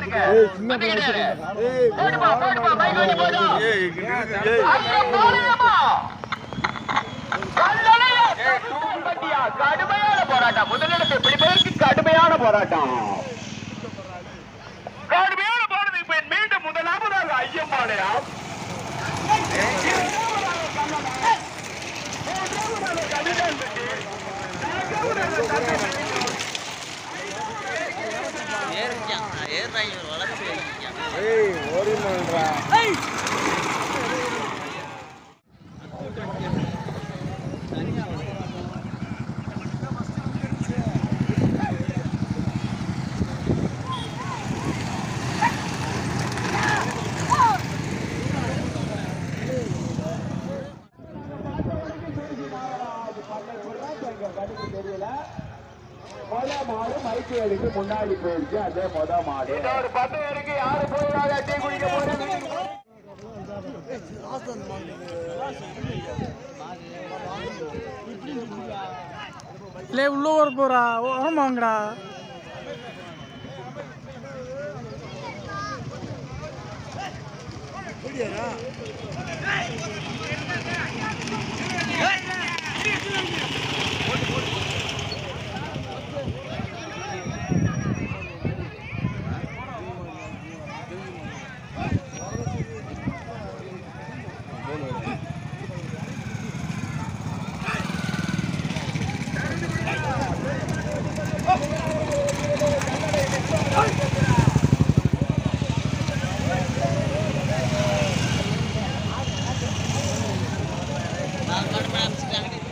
இருக்கு வந்து கிடையாது போடுமா போடுமா மைதானி போதும் ஐயா, போடுமா. கல்லணையா, தூக்குப்பட்டியா, கடுமையான போராட்டம் முதலிடத்தை பிடிப்பதற்கு கடுமையான போராட்டம் கடுமையான போராட்டம் இப்ப மீண்டும் முதலாவதாக ஐயம்பாளையா ஏறிக்கான் ஏறாங்க வளர்ச்சி வைக்கான் ஏய் ஓடிமான்றா முன்னாடி போயிடுச்சு அதே மொத மாடு ஒரு பத்து பேருக்கு யாரு போயிடாத டீ குடிக்க போறேன் இல்லை உள்ள வர போறா ஆமாங்கடா நான் கடுமை அமைச்சிட்டாங்க